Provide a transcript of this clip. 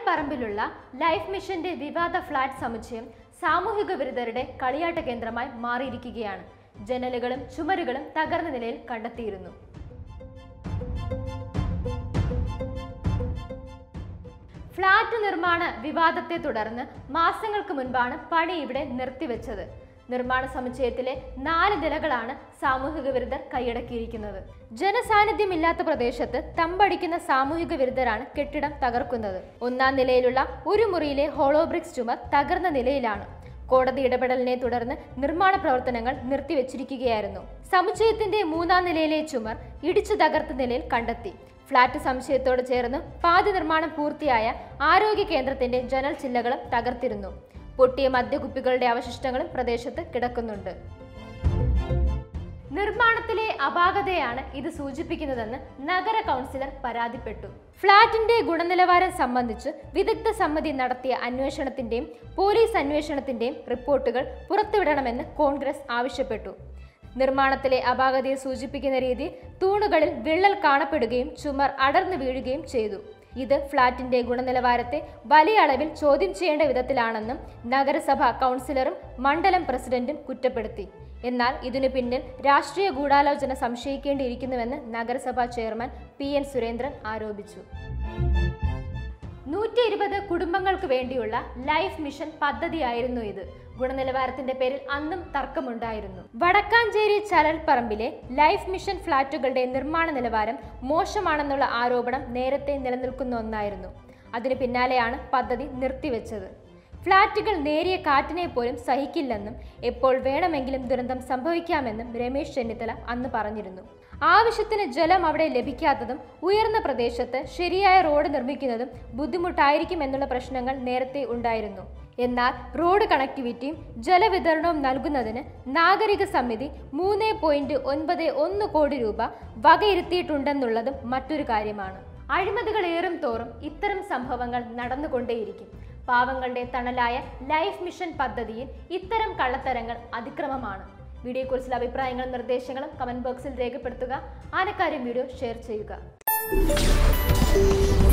പറമ്പിലുള്ള life മിഷന്റെ വിവാദ flat സമുച്ചയം സാമൂഹിക വിരുദ്ധരുടെ കളിയാട്ട കേന്ദ്രമായി മാറിയിരിക്കുകയാണ് ജനലുകളും ചുമരുകളും തകർന്ന നിലയിൽ കണ്ടെത്തിയിരുന്നു ഫ്ളാറ്റ് നിർമ്മാണ വിവാദത്തെ തുടർന്ന് മാസങ്ങൾക്ക് മുൻപാണ് പണി ഇവിടെ നിർത്തിവെച്ചത് നിർമ്മാണ സമുച്ചയത്തിലെ നാല് നിലകളാണ് സാമൂഹിക വിരുദ്ധർ കൈയടക്കിയിരിക്കുന്നത് ജനസാന്നിധ്യമില്ലാത്ത പ്രദേശത്ത് തമ്പടിക്കുന്ന സാമൂഹിക വിരുദ്ധരാണ് കെട്ടിടം തകർക്കുന്നത് ഒന്നാം നിലയിലുള്ള ഒരു മുറിയിലെ ഹോളോബ്രിക്സ് ചുമർ തകർന്ന നിലയിലാണ് കോടതി ഇടപെടലിനെ തുടർന്ന് നിർമ്മാണ പ്രവർത്തനങ്ങൾ നിർത്തിവെച്ചിരിക്കുകയായിരുന്നു സമുച്ചയത്തിന്റെ മൂന്നാം നിലയിലെ ചുമർ ഇടിച്ചു തകർത്ത നിലയിൽ കണ്ടെത്തി ഫ്ളാറ്റ് സമുച്ചയത്തോട് ചേർന്ന് പാതി നിർമ്മാണം പൂർത്തിയായ ആരോഗ്യ കേന്ദ്രത്തിന്റെ ജനൽ ചില്ലകളും തകർത്തിരുന്നു പൊട്ടിയ മദ്യകുപ്പികളുടെ അവശിഷ്ടങ്ങളും പ്രദേശത്ത് കിടക്കുന്നുണ്ട് നിർമ്മാണത്തിലെ അപാകതയാണ് ഇത് സൂചിപ്പിക്കുന്നതെന്ന് നഗര കൗൺസിലർ പരാതിപ്പെട്ടു ഫ്ളാറ്റിന്റെ ഗുണനിലവാരം സംബന്ധിച്ച് വിദഗ്ധ സമിതി നടത്തിയ അന്വേഷണത്തിന്റെയും പോലീസ് അന്വേഷണത്തിന്റെയും റിപ്പോർട്ടുകൾ പുറത്തുവിടണമെന്ന് കോൺഗ്രസ് ആവശ്യപ്പെട്ടു നിർമ്മാണത്തിലെ അപാകതയെ സൂചിപ്പിക്കുന്ന രീതിയിൽ തൂണുകളിൽ വിള്ളൽ കാണപ്പെടുകയും ചുമർ അടർന്നു വീഴുകയും ചെയ്തു ഇത് ഫ്ളാറ്റിന്റെ ഗുണനിലവാരത്തെ വലിയ അളവിൽ ചോദ്യം ചെയ്യേണ്ട വിധത്തിലാണെന്നും നഗരസഭ കൗൺസിലറും മണ്ഡലം പ്രസിഡന്റും കുറ്റപ്പെടുത്തി എന്നാൽ ഇതിനു പിന്നിൽ രാഷ്ട്രീയ ഗൂഢാലോചന സംശയിക്കേണ്ടിയിരിക്കുന്നുവെന്ന് നഗരസഭാ ചെയർമാൻ പി എൻ സുരേന്ദ്രൻ ആരോപിച്ചു നൂറ്റി ഇരുപത് കുടുംബങ്ങൾക്ക് വേണ്ടിയുള്ള ലൈഫ് മിഷൻ പദ്ധതിയായിരുന്നു ഇത് ഗുണനിലവാരത്തിന്റെ പേരിൽ അന്നും തർക്കമുണ്ടായിരുന്നു വടക്കാഞ്ചേരി ചലൽപ്പറമ്പിലെ ലൈഫ് മിഷൻ ഫ്ളാറ്റുകളുടെ നിർമ്മാണ നിലവാരം മോശമാണെന്നുള്ള ആരോപണം നേരത്തെ നിലനിൽക്കുന്ന ഒന്നായിരുന്നു അതിനു പിന്നാലെയാണ് പദ്ധതി നിർത്തിവെച്ചത് ഫ്ളാറ്റുകൾ നേരിയ കാറ്റിനെ പോലും സഹിക്കില്ലെന്നും എപ്പോൾ വേണമെങ്കിലും ദുരന്തം സംഭവിക്കാമെന്നും രമേശ് ചെന്നിത്തല അന്ന് പറഞ്ഞിരുന്നു ആവശ്യത്തിന് ജലം അവിടെ ലഭിക്കാത്തതും ഉയർന്ന പ്രദേശത്ത് ശരിയായ റോഡ് നിർമ്മിക്കുന്നതും ബുദ്ധിമുട്ടായിരിക്കും എന്നുള്ള പ്രശ്നങ്ങൾ നേരത്തെ ഉണ്ടായിരുന്നു എന്നാൽ റോഡ് കണക്ടിവിറ്റിയും ജലവിതരണവും നൽകുന്നതിന് നാഗരിക സമിതി മൂന്ന് പോയിന്റ് ഒൻപത് ഒന്ന് കോടി രൂപ വകയിരുത്തിയിട്ടുണ്ടെന്നുള്ളതും മറ്റൊരു കാര്യമാണ് അഴിമതികൾ ഏറും തോറും ഇത്തരം സംഭവങ്ങൾ നടന്നുകൊണ്ടേയിരിക്കും പാവങ്ങളുടെ തണലായ ലൈഫ് മിഷൻ പദ്ധതിയിൽ ഇത്തരം കള്ളത്തരങ്ങൾ അതിക്രമമാണ് വീഡിയോയെക്കുറിച്ചുള്ള അഭിപ്രായങ്ങളും നിർദ്ദേശങ്ങളും കമന്റ് ബോക്സിൽ രേഖപ്പെടുത്തുക ആനക്കാര്യം വീഡിയോ ഷെയർ ചെയ്യുക